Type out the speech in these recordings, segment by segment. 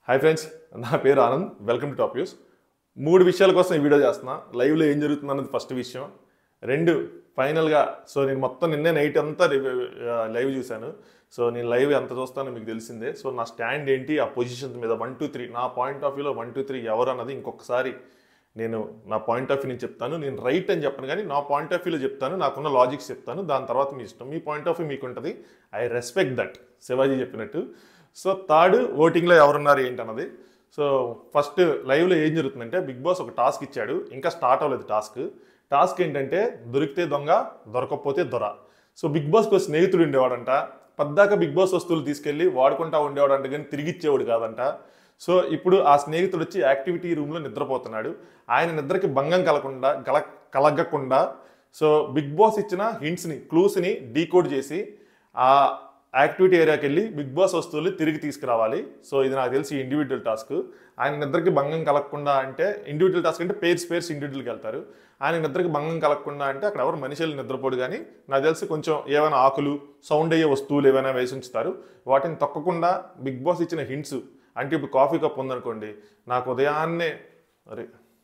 hi friends నా పేరు Anand welcome to top news మూడు విషయాల కోసం ఈ వీడియో చేస్తున్నా లైవ్లో ఏం జరుగుతుంది అన్నది ఫస్ట్ విషయం రెండు ఫైనల్గా సో నేను మొత్తం నిన్నే నైట్ అంతా లైవ్ చూశాను సో నేను లైవ్ ఎంత చూస్తానో మీకు తెలిసిందే సో నా స్టాండ్ ఏంటి ఆ పొజిషన్స్ మీద వన్ టూ త్రీ నా పాయింట్ ఆఫ్ వ్యూలో వన్ టూ త్రీ ఎవరు అన్నది ఇంకొకసారి నేను నా పాయింట్ ఆఫ్ వ్యూ నేను చెప్తాను నేను రైట్ అని చెప్పను కానీ నా పాయింట్ ఆఫ్ వ్యూలో చెప్తాను నాకున్న లాజిక్స్ చెప్తాను దాని తర్వాత మీ ఇష్టం మీ పాయింట్ ఆఫ్ వ్యూ మీకు ఉంటుంది ఐ రెస్పెక్ట్ దట్ శివాజీ చెప్పినట్టు సో థర్డ్ ఓటింగ్లో ఎవరున్నారు ఏంటన్నది సో ఫస్ట్ లైవ్లో ఏం జరుగుతుందంటే బిగ్ బాస్ ఒక టాస్క్ ఇచ్చాడు ఇంకా స్టార్ట్ అవ్వలేదు టాస్క్ టాస్క్ ఏంటంటే దొరికితే దొంగ దొరకకపోతే దొర సో బిగ్ బాస్కి ఒక స్నేహితుడు ఉండేవాడంట పద్దాక బిగ్ బాస్ వస్తువులు తీసుకెళ్ళి వాడుకుంటా ఉండేవాడంట కానీ తిరిగి ఇచ్చేవాడు కాదంట సో ఇప్పుడు ఆ స్నేహితుడు వచ్చి యాక్టివిటీ రూమ్లో నిద్రపోతున్నాడు ఆయన నిద్రకి భంగం కలగకుండా కల కలగకుండా సో బిగ్ బాస్ ఇచ్చిన హింట్స్ని క్లూస్ని డీకోడ్ చేసి ఆ యాక్టివిటీ ఏరియాకి వెళ్ళి బిగ్ బాస్ వస్తువులు తిరిగి తీసుకురావాలి సో ఇది నాకు తెలిసి ఇండివిజువల్ టాస్క్ ఆయన నిద్రకి భంగం కలగకుండా అంటే ఇండివిజువల్ టాస్క్ అంటే పేర్స్ పేర్స్ ఇండివిజువల్కి వెళ్తారు ఆయన నిద్రకి భంగం కలగకుండా అంటే అక్కడ ఎవరు మనుషులు నిద్రపోడు కానీ నాకు తెలిసి కొంచెం ఏమైనా ఆకులు సౌండ్ అయ్యే వస్తువులు ఏమైనా వేసి ఉంచుతారు వాటిని తొక్కకుండా బిగ్ బాస్ ఇచ్చిన హింట్స్ అంటే ఇప్పుడు కాఫీ కప్ ఉందనుకోండి నాకు ఉదయాన్నే అరే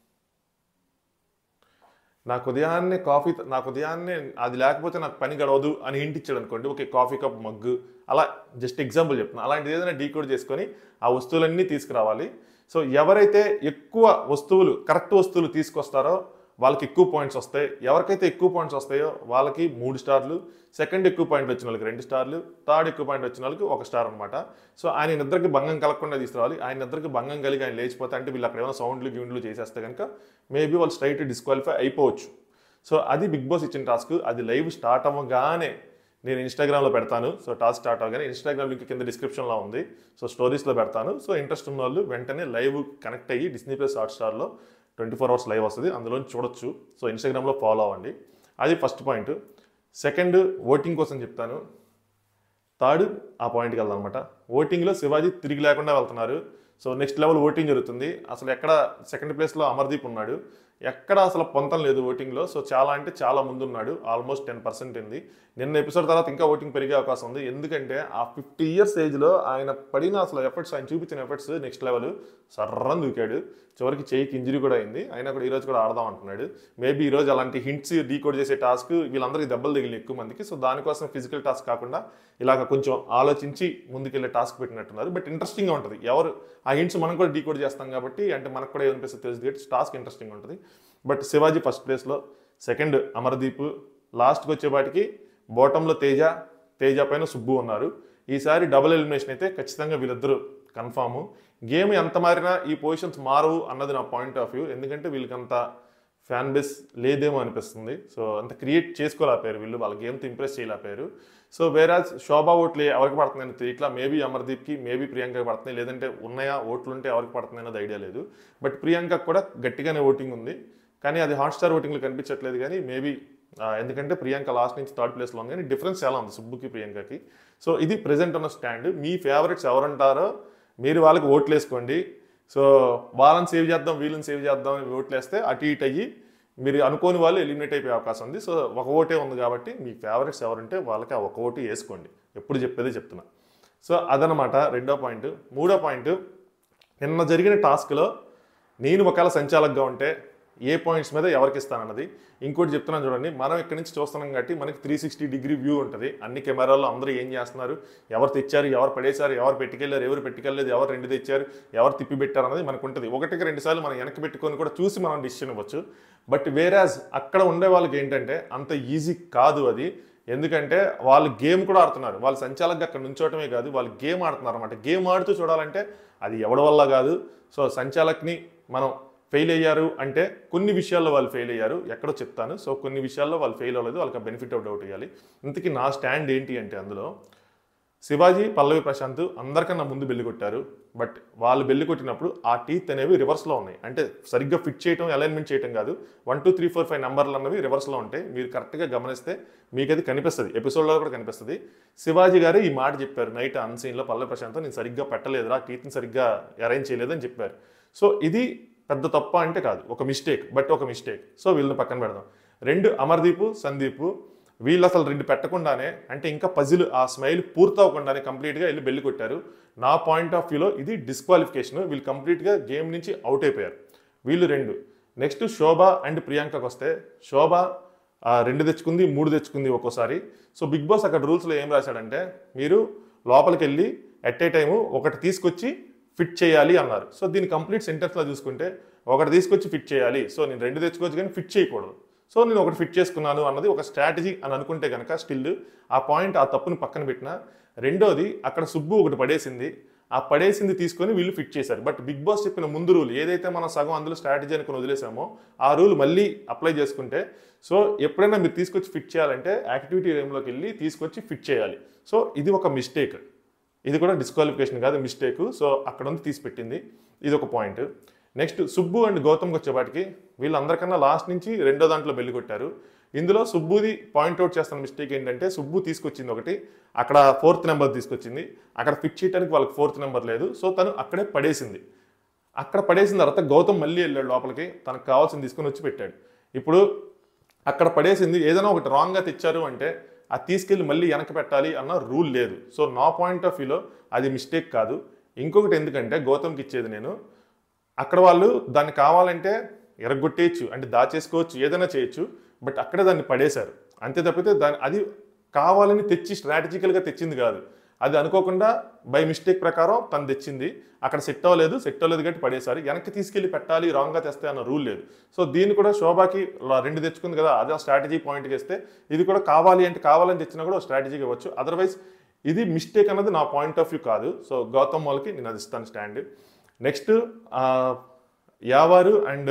నాకు ఉదయాన్నే కాఫీ నాకు ఉదయాన్నే అది లేకపోతే నాకు పని గడవదు అని హింట్ ఇచ్చాడు అనుకోండి ఓకే కాఫీ కప్ మగ్గు అలా జస్ట్ ఎగ్జాంపుల్ చెప్తున్నా అలాంటిది ఏదైనా డీకోడ్ చేసుకొని ఆ వస్తువులన్నీ తీసుకురావాలి సో ఎవరైతే ఎక్కువ వస్తువులు కరెక్ట్ వస్తువులు తీసుకొస్తారో వాళ్ళకి ఎక్కువ పాయింట్స్ వస్తాయి ఎవరికైతే ఎక్కువ పాయింట్స్ వస్తాయో వాళ్ళకి మూడు స్టార్లు సెకండ్ ఎక్కువ పాయింట్ వచ్చిన వాళ్ళకి రెండు స్టార్లు థర్డ్ ఎక్కువ పాయింట్ వచ్చిన వాళ్ళకి ఒక స్టార్ అనమాట సో ఆయన నిద్రకి భంగం కలగకుండా తీసుకురావాలి ఆయన నిద్రకి భంగం కలిగి ఆయన లేచిపోతే అంటే వీళ్ళు అక్కడ ఏమైనా సౌండ్లు గ్యూండ్లు చేసేస్తే కనుక మేబీ వాళ్ళు స్ట్రైట్ డిస్క్వాలిఫై అయిపోవచ్చు సో అది బిగ్ బాస్ ఇచ్చిన టాస్క్ అది లైవ్ స్టార్ట్ అవ్వగానే నేను ఇన్స్టాగ్రామ్లో పెడతాను సో టాస్క్ స్టార్ట్ అవ్వగానే ఇన్స్టాగ్రామ్ లింక్ కింద డిస్క్రిప్షన్లో ఉంది సో స్టోరీస్లో పెడతాను సో ఇంట్రెస్ట్ ఉన్న వాళ్ళు వెంటనే లైవ్ కనెక్ట్ అయ్యి డిస్నీ ప్లస్ హాట్ స్టార్లో ట్వంటీ ఫోర్ అవర్స్ లైవ్ వస్తుంది అందులో చూడొచ్చు సో ఇన్స్టాగ్రామ్లో ఫాలో అవ్వండి అది ఫస్ట్ పాయింట్ సెకండ్ ఓటింగ్ కోసం చెప్తాను థర్డ్ ఆ పాయింట్కి వెళ్దాం అనమాట ఓటింగ్లో శివాజీ తిరిగి లేకుండా వెళ్తున్నారు సో నెక్స్ట్ లెవెల్ ఓటింగ్ జరుగుతుంది అసలు ఎక్కడ సెకండ్ ప్లేస్లో అమర్దీప్ ఉన్నాడు ఎక్కడ అసలు పొంతం లేదు ఓటింగ్లో సో చాలా అంటే చాలా ముందు ఉన్నాడు ఆల్మోస్ట్ టెన్ పర్సెంట్ ఉంది నిన్న ఎపిసోడ్ తర్వాత ఇంకా ఓటింగ్ పెరిగే అవకాశం ఉంది ఎందుకంటే ఆ ఫిఫ్టీ ఇయర్స్ ఏజ్లో ఆయన పడిన అసలు ఎఫర్ట్స్ ఆయన చూపించిన ఎఫర్ట్స్ నెక్స్ట్ లెవెల్ సర్రం దూకాడు చివరికి చేయికి ఇంజరీ కూడా అయింది అయినా కూడా ఈరోజు కూడా ఆడదాం అంటున్నాడు మేబీ ఈరోజు అలాంటి హింట్స్ డీకోడ్ చేసే టాస్క్ వీళ్ళందరికీ దెబ్బలు తగిలిన ఎక్కువ మందికి సో దానికోసం ఫిజికల్ టాస్క్ కాకుండా ఇలాగ కొంచెం ఆలోచించి ముందుకెళ్ళే టాస్క్ పెట్టినట్టున్నారు బట్ ఇంట్రెస్టింగ్గా ఉంటుంది ఎవరు ఆ హింట్స్ మనం కూడా డీకోడ్ చేస్తాం కాబట్టి అంటే మనకు కూడా ఏమనిపిస్తుంది తెలుసు కాబట్టి టాస్క్ ఇంట్రెస్టింగ్ ఉంటుంది బట్ శివాజీ ఫస్ట్ ప్లేస్లో సెకండ్ అమర్దీప్ లాస్ట్కి వచ్చేపాటికి బాటంలో తేజ తేజ పైన సుబ్బు ఉన్నారు ఈసారి డబుల్ ఎలిమినేషన్ అయితే ఖచ్చితంగా వీళ్ళిద్దరూ కన్ఫాము గేమ్ ఎంత మారినా ఈ పొజిషన్స్ మారవు అన్నది నా పాయింట్ ఆఫ్ వ్యూ ఎందుకంటే వీళ్ళకి అంత ఫ్యాన్ బేస్ లేదేమో అనిపిస్తుంది సో అంత క్రియేట్ చేసుకోలేకపోయారు వీళ్ళు వాళ్ళ గేమ్తో ఇంప్రెస్ చేయలేకపోయారు సో వేరే శోభా ఓట్లు ఎవరికి పడుతున్నాయని ఇట్లా మేబీ అమర్దీప్కి మేబీ ప్రియాంకకి పడుతున్నాయి లేదంటే ఉన్నాయా ఓట్లు ఉంటే ఎవరికి పడుతున్నాయి అన్నది ఐడియా లేదు బట్ ప్రియాంకకు కూడా గట్టిగానే ఓటింగ్ ఉంది కానీ అది హాట్స్టార్ ఓటింగ్లో కనిపించట్లేదు కానీ మేబీ ఎందుకంటే ప్రియాంక లాస్ట్ నుంచి థర్డ్ ప్లేస్లో ఉంది కానీ డిఫరెన్స్ చాలా ఉంది సుబ్బుకి ప్రియాంకకి సో ఇది ప్రెజెంట్ ఉన్న స్టాండ్ మీ ఫేవరెట్స్ ఎవరంటారో మీరు వాళ్ళకి ఓట్లు వేసుకోండి సో వాళ్ళని సేవ్ చేద్దాం వీళ్ళని సేవ్ చేద్దాం అని ఓట్లు వేస్తే అటు ఇటు అయ్యి మీరు అనుకోని వాళ్ళు ఎలిమినేట్ అయిపోయే అవకాశం ఉంది సో ఒక ఓటే ఉంది కాబట్టి మీ ఫేవరెట్స్ ఎవరుంటే వాళ్ళకి ఆ ఒక ఓటు వేసుకోండి ఎప్పుడు చెప్పేదే చెప్తున్నా సో అదనమాట రెండో పాయింట్ మూడో పాయింట్ నిన్న జరిగిన టాస్క్లో నేను ఒకవేళ సంచాలకుగా ఉంటే ఏ పాయింట్స్ మీద ఎవరికి ఇస్తానన్నది ఇంకోటి చెప్తున్నాను చూడండి మనం ఇక్కడి నుంచి చూస్తున్నాం కాబట్టి మనకి త్రీ సిక్స్టీ డిగ్రీ వ్యూ ఉంటుంది అన్ని కెమెరాల్లో అందరూ ఏం చేస్తున్నారు ఎవరు తెచ్చారు ఎవరు పడేశారు ఎవరు పెట్టుకెళ్ళారు ఎవరు పెట్టుకెళ్ళలేదు ఎవరు రెండు తెచ్చారు ఎవరు తిప్పి పెట్టారు అన్నది మనకు ఉంటుంది ఒకటికి రెండు సార్లు మనం వెనక్కి పెట్టుకొని కూడా చూసి మనం డిసిషన్ ఇవ్వచ్చు బట్ వేరాజ్ అక్కడ ఉండే వాళ్ళకి ఏంటంటే అంత ఈజీ కాదు అది ఎందుకంటే వాళ్ళు గేమ్ కూడా ఆడుతున్నారు వాళ్ళు సంచాలకుగా అక్కడ నుంచోవటమే కాదు వాళ్ళు గేమ్ ఆడుతున్నారు అనమాట గేమ్ ఆడుతూ చూడాలంటే అది ఎవడి వల్ల కాదు సో సంచాలక్ని మనం ఫెయిల్ అయ్యారు అంటే కొన్ని విషయాల్లో వాళ్ళు ఫెయిల్ అయ్యారు ఎక్కడో చెప్తాను సో కొన్ని విషయాల్లో వాళ్ళు ఫెయిల్ అవ్వలేదు వాళ్ళకి బెనిఫిట్ ఆఫ్ డౌట్ ఇవ్వాలి ఇంతకీ నా స్టాండ్ ఏంటి అంటే అందులో శివాజీ పల్లవి ప్రశాంత్ అందరికన్నా ముందు బెల్లి కొట్టారు బట్ వాళ్ళు బెల్లి కొట్టినప్పుడు ఆ టీత్ అనేవి రివర్స్లో ఉన్నాయి అంటే సరిగ్గా ఫిట్ చేయడం అలైన్మెంట్ చేయడం కాదు one two three four five నెంబర్లు అన్నవి రివర్స్లో ఉంటాయి మీరు కరెక్ట్గా గమనిస్తే మీకు అది కనిపిస్తుంది ఎపిసోడ్లో కూడా కనిపిస్తుంది శివాజీ గారు ఈ మాట చెప్పారు నైట్ అన్సీన్లో పల్లవి ప్రశాంత్ నేను సరిగ్గా పెట్టలేదురా టీత్ని సరిగ్గా అరేంజ్ చేయలేదని చెప్పారు సో ఇది పెద్ద తప్ప అంటే కాదు ఒక మిస్టేక్ బట్ ఒక మిస్టేక్ సో వీళ్ళని పక్కన పెడదాం రెండు అమర్దీప్ సందీప్ వీళ్ళు అసలు రెండు పెట్టకుండానే అంటే ఇంకా పజిల్ ఆ స్మైల్ పూర్తవకుండానే కంప్లీట్గా వెళ్ళి బెల్లి కొట్టారు నా పాయింట్ ఆఫ్ వ్యూలో ఇది డిస్క్వాలిఫికేషన్ వీళ్ళు కంప్లీట్గా గేమ్ నుంచి అవుట్ అయిపోయారు వీళ్ళు రెండు నెక్స్ట్ శోభ అండ్ ప్రియాంకకు వస్తే శోభ ఆ, రెండు తెచ్చుకుంది మూడు తెచ్చుకుంది ఒక్కోసారి సో బిగ్ బాస్ అక్కడ రూల్స్లో ఏం రాశాడంటే మీరు లోపలికి వెళ్ళి ఎట్ ఏ టైము ఒకటి తీసుకొచ్చి ఫిట్ చేయాలి అన్నారు సో దీని కంప్లీట్ సెంటెన్స్లో చూసుకుంటే ఒకటి తీసుకొచ్చి ఫిట్ చేయాలి సో నేను రెండు తెచ్చుకోవచ్చు కానీ ఫిట్ చేయకూడదు సో నేను ఒకటి ఫిట్ చేసుకున్నాను అన్నది ఒక స్ట్రాటజీ అని అనుకుంటే కనుక స్టిల్ ఆ పాయింట్ ఆ తప్పుని పక్కన పెట్టిన రెండోది అక్కడ సుబ్బు ఒకటి పడేసింది ఆ పడేసింది తీసుకొని వీళ్ళు ఫిట్ చేశారు బట్ బిగ్ బాస్ చెప్పిన ముందు రూల్ ఏదైతే మనం సగం అందులో స్ట్రాటజీ అనుకుని వదిలేసామో ఆ రూల్ మళ్ళీ అప్లై చేసుకుంటే సో ఎప్పుడైనా మీరు తీసుకొచ్చి ఫిట్ చేయాలంటే యాక్టివిటీ రేమ్లోకి వెళ్ళి తీసుకొచ్చి ఫిట్ చేయాలి సో ఇది ఒక మిస్టేక్ ఇది కూడా డిస్క్వాలిఫికేషన్ కాదు మిస్టేక్ సో అక్కడ ఉంది తీసి పెట్టింది ఇది ఒక పాయింట్ నెక్స్ట్ సుబ్బు అండ్ గౌతమ్కి వచ్చేపాటికి వీళ్ళందరికన్నా లాస్ట్ నుంచి రెండో దాంట్లో బెల్లి కొట్టారు ఇందులో సుబ్బుది పాయింట్అవుట్ చేస్తున్న మిస్టేక్ ఏంటంటే సుబ్బు తీసుకొచ్చింది ఒకటి అక్కడ ఫోర్త్ నెంబర్ తీసుకొచ్చింది అక్కడ ఫిట్ చేయడానికి వాళ్ళకి ఫోర్త్ నెంబర్ లేదు సో తను అక్కడే పడేసింది అక్కడ పడేసిన తర్వాత గౌతమ్ మళ్ళీ వెళ్ళాడు లోపలికి తనకు కావాల్సింది తీసుకొని వచ్చి పెట్టాడు ఇప్పుడు అక్కడ పడేసింది ఏదైనా ఒకటి రాంగ్గా తెచ్చారు అంటే అది తీసుకెళ్ళి మళ్ళీ వెనక పెట్టాలి అన్న రూల్ లేదు సో నా పాయింట్ ఆఫ్ వ్యూలో అది మిస్టేక్ కాదు ఇంకొకటి ఎందుకంటే గౌతమ్కి ఇచ్చేది నేను అక్కడ వాళ్ళు దాన్ని కావాలంటే ఎరగొట్టేయచ్చు అంటే దాచేసుకోవచ్చు ఏదైనా చేయొచ్చు బట్ అక్కడే దాన్ని పడేశారు అంతే తప్పితే దాని అది కావాలని తెచ్చి స్ట్రాటజికల్గా తెచ్చింది కాదు అది అనుకోకుండా బై మిస్టేక్ ప్రకారం తను తెచ్చింది అక్కడ సెట్ అవ్వలేదు సెట్ అవ్వలేదు కాబట్టి పడేశారు వెనక్కి తీసుకెళ్ళి పెట్టాలి రాంగ్గా తెస్తే అన్న రూల్ లేదు సో దీన్ని కూడా శోభాకి లా- రెండు తెచ్చుకుంది కదా అదే స్ట్రాటజీ పాయింట్కి ఇస్తే ఇది కూడా కావాలి అంటే కావాలని తెచ్చినా కూడా స్ట్రాటజీకి ఇవ్వచ్చు అదర్వైజ్ ఇది మిస్టేక్ అన్నది నా పాయింట్ ఆఫ్ వ్యూ కాదు సో గౌతమ్ వాళ్ళకి నేను అది ఇస్తాను స్టాండ్ నెక్స్ట్ యావారు అండ్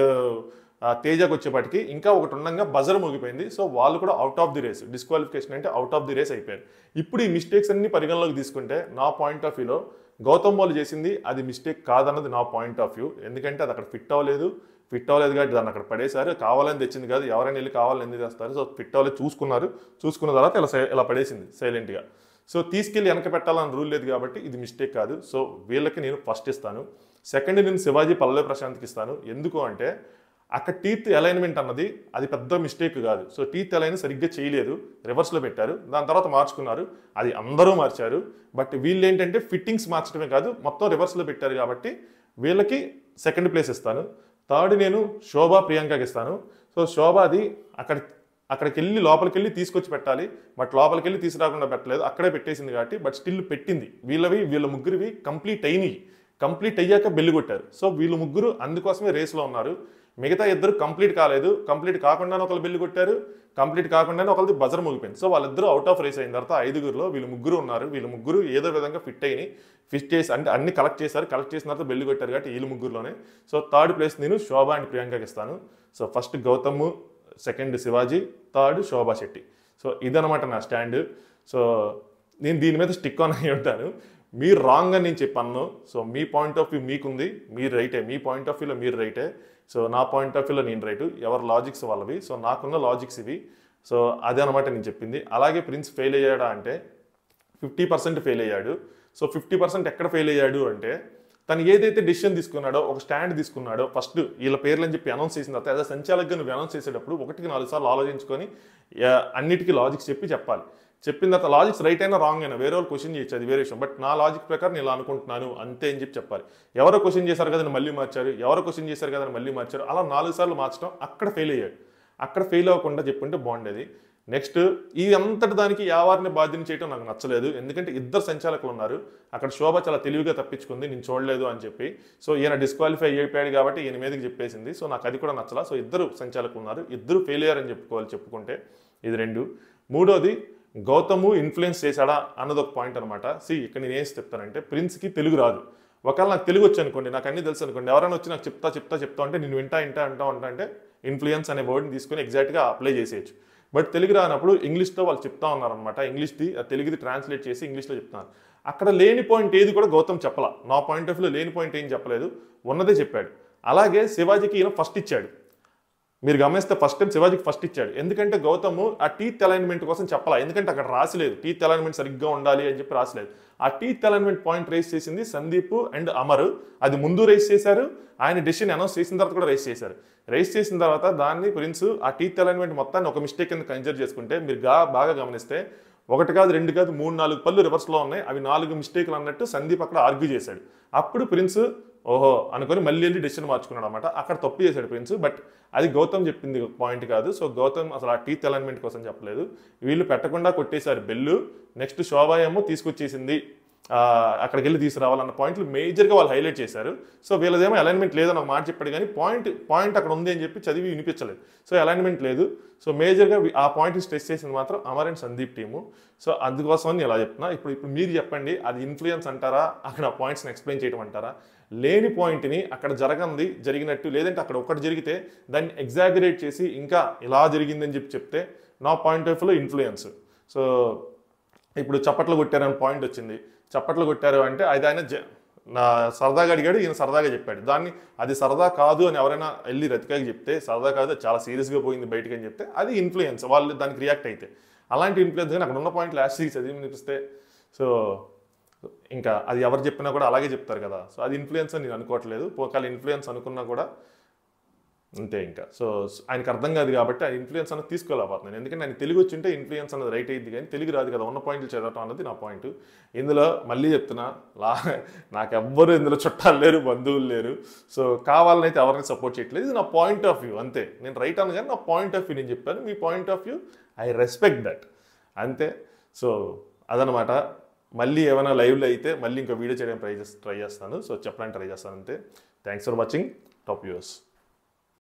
తేజకు వచ్చేపాటికి ఇంకా ఒకటి ఉండగా బజర్ మోగిపోయింది సో వాళ్ళు కూడా out of the race disqualification అంటే అవుట్ ఆఫ్ ది రేస్ అయిపోయారు ఇప్పుడు ఈ మిస్టేక్స్ అన్ని పరిగణలోకి తీసుకుంటే నా పాయింట్ ఆఫ్ వ్యూలో గౌతమ్ వాళ్ళు చేసింది అది మిస్టేక్ కాదన్నది నా పాయింట్ ఆఫ్ వ్యూ ఎందుకంటే అది అక్కడ ఫిట్ అవ్వలేదు ఫిట్ అవ్వలేదు కాబట్టి దాన్ని అక్కడ పడేశారు కావాలని తెచ్చింది కాదు ఎవరైనా వెళ్ళి కావాలని ఎందుకు చేస్తారు సో ఫిట్ అవ్వలేదు చూసుకున్నారు చూసుకున్న తర్వాత ఇలా సై- ఇలా పడేసింది సైలెంట్గా సో తీసుకెళ్ళి వెనక పెట్టాలని రూల్ లేదు కాబట్టి ఇది మిస్టేక్ కాదు సో వీళ్ళకి నేను ఫస్ట్ ఇస్తాను సెకండ్ నేను శివాజీ పల్లె ప్రశాంత్కి ఇస్తాను ఎందుకు అంటే అక్కడ టీత్ అలైన్మెంట్ అన్నది అది పెద్ద మిస్టేక్ కాదు సో టీత్ అలైన్ సరిగ్గా చేయలేదు రివర్స్లో పెట్టారు దాని తర్వాత మార్చుకున్నారు అది అందరూ మార్చారు బట్ వీళ్ళు ఏంటంటే ఫిట్టింగ్స్ మార్చడమే కాదు మొత్తం రివర్స్లో పెట్టారు కాబట్టి వీళ్ళకి సెకండ్ ప్లేస్ ఇస్తాను థర్డ్ నేను శోభా ప్రియాంకకి ఇస్తాను సో శోభాది అక్కడ అక్కడికి వెళ్ళి లోపలికి వెళ్ళి తీసుకొచ్చి పెట్టాలి బట్ లోపలికి వెళ్ళి తీసుకురాకుండా పెట్టలేదు అక్కడే పెట్టేసింది కాబట్టి బట్ స్టిల్ పెట్టింది వీళ్ళవి వీళ్ళ ముగ్గురివి కంప్లీట్ అయినాయి కంప్లీట్ అయ్యాక బెల్లి కొట్టారు సో వీళ్ళు ముగ్గురు అందుకోసమే రేస్లో ఉన్నారు మిగతా ఇద్దరు కంప్లీట్ కాలేదు కంప్లీట్ కాకుండానే ఒకళ్ళు బెల్లి కొట్టారు కంప్లీట్ కాకుండానే ఒకరిది బజర్ ముగిపోయింది సో వాళ్ళిద్దరూ అవుట్ ఆఫ్ రేస్ అయిన తర్వాత ఐదుగురులో వీళ్ళు ముగ్గురు ఉన్నారు వీళ్ళు ముగ్గురు ఏదో విధంగా ఫిట్ అయినాయి ఫిట్ చేసి అంటే అన్ని కలెక్ట్ చేశారు కలెక్ట్ చేసిన తర్వాత బెల్లి కొట్టారు కాబట్టి వీళ్ళు ముగ్గురులోనే సో థర్డ్ ప్లేస్ నేను శోభా అండ్ ప్రియాంకకి ఇస్తాను so first Gautam second Shivaji third Shobha Shetty so ఇదనమాట నా స్టాండ్ సో నేను దీని మీద స్టిక్ ఆన్ అయి ఉంటాను మీరు రాంగ్ అని నేను చెప్పాను సో మీ పాయింట్ ఆఫ్ వ్యూ మీకుంది మీరు రైటే మీ పాయింట్ ఆఫ్ వ్యూలో మీరు రైటే సో నా పాయింట్ ఆఫ్ వ్యూలో నేను రైటు ఎవరి లాజిక్స్ వాళ్ళవి సో నాకున్న లాజిక్స్ ఇవి సో అదే అనమాట నేను చెప్పింది అలాగే ప్రిన్స్ ఫెయిల్ అయ్యాడా అంటే ఫిఫ్టీ పర్సెంట్ ఫెయిల్ అయ్యాడు సో ఫిఫ్టీ పర్సెంట్ ఎక్కడ ఫెయిల్ అయ్యాడు అంటే తను ఏదైతే డిసిషన్ తీసుకున్నాడో ఒక స్టాండ్ తీసుకున్నాడో ఫస్ట్ వీళ్ళ పేర్లు అని చెప్పి అనౌన్స్ చేసిన తర్వాత యాజ్ సంచాలకుగా నువ్వు అనౌన్స్ చేసేటప్పుడు ఒకటికి నాలుగు సార్లు ఆలోచించుకొని యా, అన్నిటికీ లాజిక్స్ చెప్పి చెప్పాలి చెప్పిన తర్వాత లాజిక్స్ రైట్ అయినా రాంగ్ అయినా వేరే వాళ్ళు క్వశ్చన్ చేయొచ్చు అది వేరే విషయం బట్ నా లాజిక్ ప్రకారం నేను ఇలా అనుకుంటున్నాను అంతే అని చెప్పి చెప్పాలి ఎవరో క్వశ్చన్ చేశారు కదా అని మళ్ళీ మార్చారు ఎవరో క్వశ్చన్ చేశారు కదా అని మళ్ళీ మార్చారు అలా నాలుగు సార్లు మార్చడం అక్కడ ఫెయిల్ అయ్యాడు అక్కడ ఫెయిల్ అవ్వకుండా చెప్పుంటే బాగుండేది నెక్స్ట్ ఈ అంతటి దానికి యావారిని బాధ్యత చేయడం నాకు నచ్చలేదు ఎందుకంటే ఇద్దరు సంచాలకులు ఉన్నారు అక్కడ శోభ చాలా తెలివిగా తప్పించుకుంది నేను చూడలేదు అని చెప్పి సో ఈయన డిస్క్వాలిఫై అయిపోయాడు కాబట్టి ఈయన మీదకి చెప్పేసింది సో నాకు అది కూడా నచ్చలా సో ఇద్దరు సంచాలకులు ఉన్నారు ఇద్దరు ఫెయిలియర్ అని చెప్పుకోవాలి చెప్పుకుంటే ఇది రెండు మూడోది గౌతము ఇన్ఫ్లుయెన్స్ చేశాడా అన్నది ఒక పాయింట్ అనమాట సి ఇక్కడ నేను ఏం చెప్తానంటే ప్రిన్స్కి తెలుగు రాదు ఒకవేళ నాకు తెలుగు వచ్చి అనుకోండి నాకు అన్ని తెలుసు అనుకోండి ఎవరైనా వచ్చి నాకు చెప్తా చెప్తా చెప్తా అంటే నేను వింటా వింటా అంటా ఉంటా అంటే ఇన్ఫ్లుయెన్స్ అనే వర్డ్ని తీసుకొని ఎగ్జాక్ట్గా అప్లై చేసేయచ్చు బట్ తెలుగు రానప్పుడు ఇంగ్లీష్తో వాళ్ళు చెప్తా ఉన్నారనమాట ఇంగ్లీష్ది ఆ తెలుగుది ట్రాన్స్లేట్ చేసి ఇంగ్లీష్లో చెప్తున్నారు అక్కడ లేని పాయింట్ ఏది కూడా గౌతమ్ చెప్పలా నా పాయింట్ ఆఫ్ వ్యూలో లేని పాయింట్ ఏం చెప్పలేదు ఉన్నదే చెప్పాడు అలాగే శివాజీకి ఈయన ఫస్ట్ ఇచ్చాడు మీరు గమనిస్తే ఫస్ట్ టైం శివాజీకి ఫస్ట్ ఇచ్చాడు ఎందుకంటే గౌతమ్ ఆ టీత్ అలైన్మెంట్ కోసం చెప్పాలా ఎందుకంటే అక్కడ రాసిలేదు టీత్ అలైన్మెంట్ సరిగ్గా ఉండాలి అని చెప్పి రాసలేదు ఆ టీత్ అలైన్మెంట్ పాయింట్ రేస్ చేసింది సందీప్ అండ్ అమర్ అది ముందు రేస్ చేశారు ఆయన డెసిషన్ అనౌన్స్ చేసిన తర్వాత కూడా రేస్ చేశారు రేస్ చేసిన తర్వాత దాన్ని ప్రిన్స్ ఆ టీత్ అలైన్మెంట్ మొత్తాన్ని ఒక మిస్టేక్ కింద కన్సిడర్ చేసుకుంటే మీరు గా బాగా గమనిస్తే ఒకటి కాదు రెండు కాదు మూడు నాలుగు పళ్ళు రివర్స్లో ఉన్నాయి అవి నాలుగు మిస్టేక్లు అన్నట్టు సందీప్ అక్కడ ఆర్గ్యూ చేశాడు అప్పుడు ప్రిన్స్ ఓహో అనుకొని మళ్ళీ వెళ్ళి డెసిషన్ మార్చుకున్నాడు అనమాట అక్కడ తప్పు చేశాడు ప్రిన్స్ బట్ అది గౌతమ్ చెప్పింది పాయింట్ కాదు సో గౌతమ్ అసలు ఆ టీత్ అలైన్మెంట్ కోసం చెప్పలేదు వీళ్ళు పెట్టకుండా కొట్టేశారు బెల్లు నెక్స్ట్ శోభా ఏమో తీసుకొచ్చేసింది ఆ, అక్కడికి వెళ్ళి తీసుకురావాలన్న పాయింట్లు మేజర్గా వాళ్ళు హైలైట్ చేశారు సో వీళ్ళదేమో అలైన్మెంట్ లేదని ఒక మాట చెప్పాడు కానీ పాయింట్ పాయింట్ అక్కడ ఉంది అని చెప్పి చదివి వినిపించలేదు సో అలైన్మెంట్ లేదు సో మేజర్గా వి- ఆ పాయింట్ స్ట్రెస్ చేసింది మాత్రం Amar and Sandeep team so అందుకోసం నేను ఇలా చెప్తున్నా ఇప్పుడు ఇప్పుడు మీరు చెప్పండి అది ఇన్ఫ్లుయెన్స్ అంటారా అక్కడ ఆ పాయింట్స్ని ఎక్స్ప్లెయిన్ చేయడం అంటారా లేని పాయింట్ని అక్కడ జరగంది జరిగినట్టు లేదంటే అక్కడ ఒకటి జరిగితే దాన్ని ఎగ్జాగరేట్ చేసి ఇంకా ఇలా జరిగిందని చెప్పి చెప్తే నా పాయింట్ ఆఫ్ వ్యూలో ఇన్ఫ్లుయెన్స్ సో ఇప్పుడు చప్పట్లు కొట్టారని పాయింట్ వచ్చింది చప్పట్లు కొట్టారు అంటే అది ఆయన జ- నా సరదాగా అడిగాడు ఈయన సరదాగా చెప్పాడు దాన్ని అది సరదా కాదు అని ఎవరైనా వెళ్ళి రతికాకి చెప్తే సరదా కాదు అది చాలా సీరియస్గా పోయింది బయటకు అని చెప్తే అది ఇన్ఫ్లుయెన్స్ వాళ్ళు దానికి రియాక్ట్ అయితే అలాంటి ఇన్ఫ్లుయెన్స్ కానీ అక్కడ ఉన్న పాయింట్ లాస్ట్ చదివి వినిపిస్తే సో ఇంకా అది ఎవరు చెప్పినా కూడా అలాగే చెప్తారు కదా సో అది ఇన్ఫ్లుయెన్స్ అని నేను అనుకోవట్లేదు ఒకవేళ ఇన్ఫ్లుయెన్స్ అనుకున్నా కూడా అంతే ఇంకా సో ఆయనకు అర్థం కాదు కాబట్టి ఆ ఇన్ఫ్లుయెన్స్ అనేది తీసుకోలేకపోతున్నాను ఎందుకంటే ఆయన తెలుగు వచ్చింటే ఇన్ఫ్లుయెన్స్ అనేది రైట్ అయ్యింది కానీ తెలుగు రాదు కదా ఉన్న పాయింట్లు చదవటం అన్నది నా పాయింట్ ఇందులో మళ్ళీ చెప్తున్నా లా నాకు ఎవ్వరు ఇందులో చుట్టాలు లేరు బంధువులు లేరు సో కావాలని అయితే ఎవరిని సపోర్ట్ చేయట్లేదు ఇది నా పాయింట్ ఆఫ్ వ్యూ అంతే నేను రైట్ అన్న కానీ నా పాయింట్ ఆఫ్ వ్యూ నేను చెప్పాను మీ point of view I respect that అంతే సో అదనమాట మళ్ళీ ఏమైనా లైవ్లో అయితే మళ్ళీ ఇంకో వీడియో చేయడానికి ట్రై చేస్తాను ట్రై చేస్తాను సో చెప్పడానికి ట్రై చేస్తాను అంతే thanks for watching top views